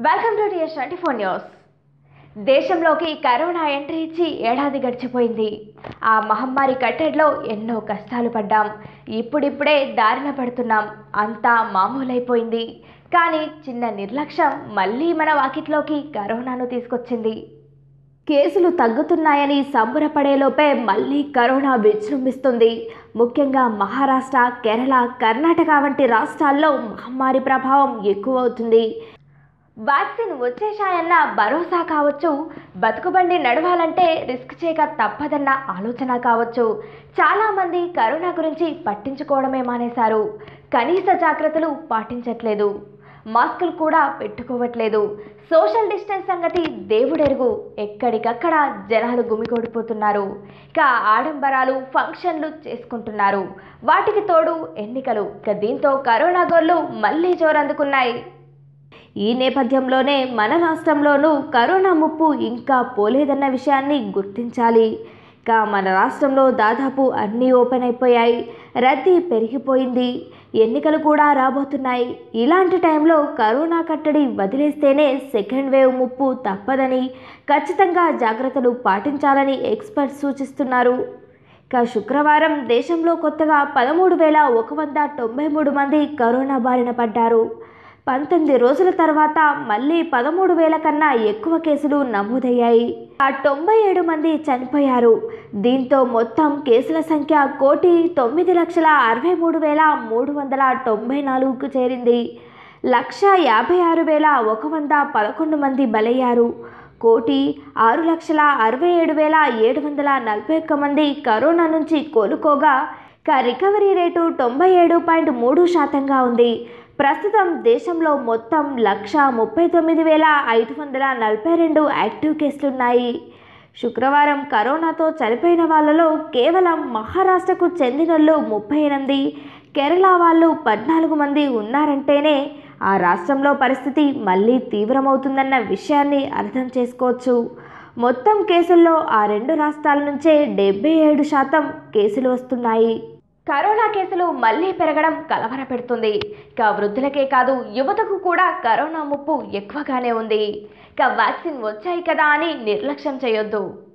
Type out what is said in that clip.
welcome to TS twenty four news దేశంలోకి corona entry ఇచ్చి ఏడాది గడిచిపోయింది ఆ మహమ్మారి కట్టడిలో ఎన్నో కష్టాలు పడ్డాం ఇప్పుడిప్పుడే దారిన పడుతున్నాం అంతా మామూలైపోయింది కానీ చిన్న నిర్లక్ష్యం మళ్ళీ మన వాకిట్లోకి కరోనాను తీసుకొచ్చింది కేసులు తగ్గుతున్నాయని సంబరపడేలోపే మళ్ళీ కరోనా విజృంభిస్తుంది ముఖ్యంగా మహారాష్ట్ర కేరళ కర్ణాటక వంటి రాష్ట్రాల్లో మహమ్మారి ప్రభావం ఎక్కువ అవుతుంది వ్యాక్సిన్ వచ్చేశాయన్న భరోసా కావచ్చు బతుకుబండి నడవాలంటే రిస్క్ చేయక తప్పదన్న ఆలోచన కావచ్చు చాలామంది కరోనా గురించి పట్టించుకోవడమే మానేశారు కనీస జాగ్రత్తలు పాటించట్లేదు మాస్కులు కూడా పెట్టుకోవట్లేదు సోషల్ డిస్టెన్స్ సంగతి దేవుడెరుగు ఎక్కడికక్కడ జనాలు గుమిగూడిపోతున్నారు ఇక ఆడంబరాలు ఫంక్షన్లు చేసుకుంటున్నారు వాటికి తోడు ఎన్నికలు ఇక దీంతో కరోనా గోళ్ళు మళ్ళీ జోరందుకున్నాయి ఈ నేపథ్యంలోనే మన రాష్ట్రంలోనూ కరోనా ముప్పు ఇంకా పోలేదన్న విషయాన్ని గుర్తించాలి ఇక మన రాష్ట్రంలో దాదాపు అన్నీ ఓపెన్ అయిపోయాయి రద్దీ పెరిగిపోయింది ఎన్నికలు కూడా రాబోతున్నాయి ఇలాంటి టైంలో కరోనా కట్టడి వదిలేస్తేనే సెకండ్ వేవ్ ముప్పు తప్పదని ఖచ్చితంగా జాగ్రత్తలు పాటించాలని ఎక్స్పర్ట్స్ సూచిస్తున్నారు ఇక శుక్రవారం దేశంలో కొత్తగా పదమూడు వేల ఒక వంద తొంభై మూడు మంది కరోనా బారిన పడ్డారు పంతొమ్మిది రోజుల తర్వాత మళ్ళీ పదమూడు వేల కన్నా ఎక్కువ కేసులు నమోదయ్యాయి ఆ తొంభై ఏడు మంది చనిపోయారు దీంతో మొత్తం కేసుల సంఖ్య కోటి తొమ్మిది లక్షల అరవై మూడు వేల మూడు వందల తొంభై నాలుగుకు చేరింది లక్ష యాభై ఆరు వేల ఒక వంద పదకొండు మంది బలయ్యారు కోటి ఆరు లక్షల అరవై ఏడు వేల ఏడు వందల నలభై ఒక్క మంది కరోనా నుంచి కోలుకోగా ఇక రికవరీ రేటు తొంభై ఏడు పాయింట్ మూడు శాతంగా ఉంది ప్రస్తుతం దేశంలో మొత్తం లక్ష ముప్పై తొమ్మిది వేల ఐదు వందల నలభై రెండు యాక్టివ్ కేసులున్నాయి శుక్రవారం కరోనాతో చనిపోయిన వాళ్ళలో కేవలం మహారాష్ట్రకు చెందినోళ్ళు ముప్పై ఎనిమిది కేరళ వాళ్ళు పద్నాలుగు మంది ఉన్నారంటేనే ఆ రాష్ట్రంలో పరిస్థితి మళ్ళీ తీవ్రమవుతుందన్న విషయాన్ని అర్థం చేసుకోవచ్చు మొత్తం కేసుల్లో ఆ రెండు రాష్ట్రాల నుంచే డెబ్బై ఏడు శాతం కేసులు వస్తున్నాయి కరోనా కేసులు మళ్ళీ పెరగడం కలవరపెడుతుంది ఇక వృద్ధులకే కాదు యువతకు కూడా కరోనా ముప్పు ఎక్కువగానే ఉంది ఇక వ్యాక్సిన్ వచ్చాయి కదా అని నిర్లక్ష్యం చేయొద్దు